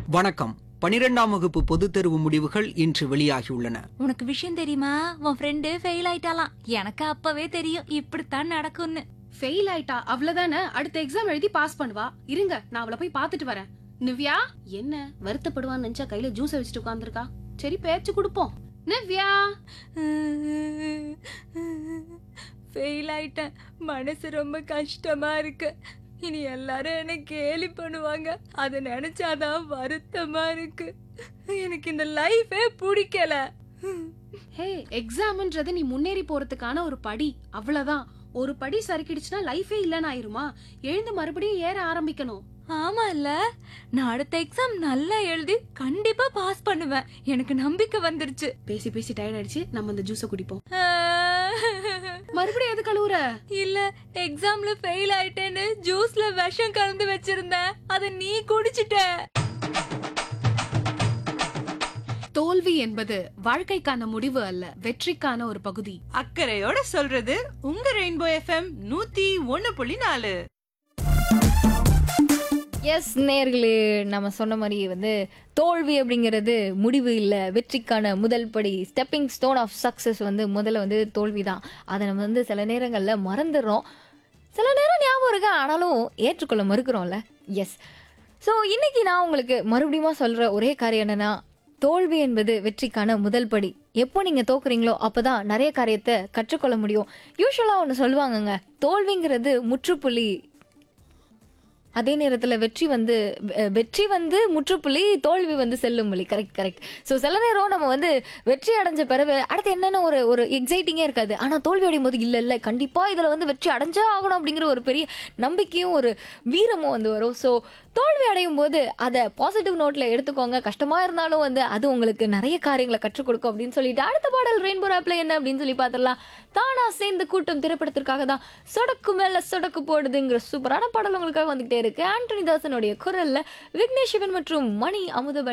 வணக்கம் பனிரெண்டாம் வகுப்பு பொதுத் தேர்வு முடிவுகள் இன்று வெளியாகியுள்ளன உனக்கு விஷயம் தெரியுமா உன் ஃப்ரெண்டு ஃபெயில் ஆயிட்டாலாம் எனக்கு அப்பவே தெரியும் இப்படித்தான் நடக்கும்னு ஃபெயில் ஆயிட்டா அவ்வளவுதானே அடுத்த எக்ஸாம் எழுதி பாஸ் பண்ணுவா இருங்க நான் அவளை போய் பார்த்துட்டு வரேன் நிவ்யா என்ன வருத்தப்படுவான்னு நினைச்சா கையில ஜூஸ் வச்சுட்டு உட்கார்ந்திருக்கா சரி பேச்சு கொடுப்போம் நிவ்யா ஃபெயில் ஆயிட்டேன் மனசு ரொம்ப கஷ்டமா இருக்கு இனி எல்லாரும் என்ன கேலி பண்ணுவாங்க அதை நினைச்சாதான் வருத்தமா இருக்கு எனக்கு இந்த லைஃபே பிடிக்கல ஹே எக்ஸாம்ன்றது நீ முன்னேறி போறதுக்கான ஒரு படி அவ்வளவுதான் ஒரு படி சறுக்கிடுச்சுன்னா லைஃபே இல்லைன்னு ஆயிருமா எழுந்து மறுபடியும் ஏற ஆரம்பிக்கணும் ஆமா இல்ல நான் அடுத்த எக்ஸாம் நல்லா எழுதி கண்டிப்பா பாஸ் பண்ணுவேன் எனக்கு நம்பிக்கை வந்துருச்சு பேசி பேசி டயர்ட் ஆயிடுச்சு நம்ம இந்த ஜூஸ குடிப்போம் மறுபடியும் எது கழுவுற இல்ல எக்ஸாம்ல ஃபெயில் ஆயிட்டேன்னு ஜூஸ்ல விஷம் கலந்து வச்சிருந்தேன் அத நீ குடிச்சிட்ட தோல்வி என்பது வாழ்க்கைக்கான முடிவு அல்ல வெற்றிக்கான ஒரு பகுதி அக்கறையோட சொல்றது உங்க ரெயின்போ எஃப்எம் நூத்தி ஒன்னு புள்ளி நாலு எஸ் நேர்களே நம்ம சொன்ன மாதிரி வந்து தோல்வி அப்படிங்கிறது முடிவு இல்லை வெற்றிக்கான முதல் படி ஸ்டெப்பிங் ஸ்டோன் ஆஃப் சக்ஸஸ் வந்து முதல்ல வந்து தோல்வி தான் அதை நம்ம வந்து சில நேரங்களில் மறந்துடுறோம் சில நேரம் ஞாபகம் இருக்கு ஆனாலும் ஏற்றுக்கொள்ள மறுக்கிறோம்ல எஸ் ஸோ இன்னைக்கு நான் உங்களுக்கு மறுபடியும் சொல்கிற ஒரே காரியம் என்னன்னா தோல்வி என்பது வெற்றிக்கான முதல் படி எப்போ நீங்கள் தோக்குறீங்களோ அப்போ தான் நிறைய காரியத்தை கற்றுக்கொள்ள முடியும் யூஸ்வலாக ஒன்று சொல்லுவாங்கங்க தோல்விங்கிறது முற்றுப்புள்ளி அதே நேரத்தில் வெற்றி வந்து வெ- வெற்றி வந்து முற்றுப்புள்ளி தோல்வி வந்து செல்லும் வழி கரெக்ட் கரெக்ட் ஸோ சில நேரம் நம்ம வந்து வெற்றி அடைஞ்ச பிறகு அடுத்து என்னென்ன ஒரு ஒரு எக்ஸைட்டிங்கே இருக்காது ஆனால் தோல்வி அடையும் போது இல்லை இல்லை கண்டிப்பாக இதில் வந்து வெற்றி அடைஞ்சே ஆகணும் அப்படிங்கிற ஒரு பெரிய நம்பிக்கையும் ஒரு வீரமும் வந்து வரும் ஸோ தோல்வி அடையும் போது அதை பாசிட்டிவ் நோட்டில் எடுத்துக்கோங்க கஷ்டமாக இருந்தாலும் வந்து அது உங்களுக்கு நிறைய காரியங்களை கற்றுக் கொடுக்கும் அப்படின்னு சொல்லிட்டு அடுத்த பாடல் ரெயின்போ ஆப்ல என்ன அப்படின்னு சொல்லி பார்த்துடலாம் தானா சேர்ந்து கூட்டம் திரைப்படத்திற்காக தான் சொடக்கு மேல சொடக்கு போடுதுங்கிற சூப்பரான பாடல் உங்களுக்காக வந்துகிட்டே இருக்கு ஆண்டனி தாசனுடைய குரல்ல விக்னேஷ் சிவன் மற்றும் மணி அமுதபன்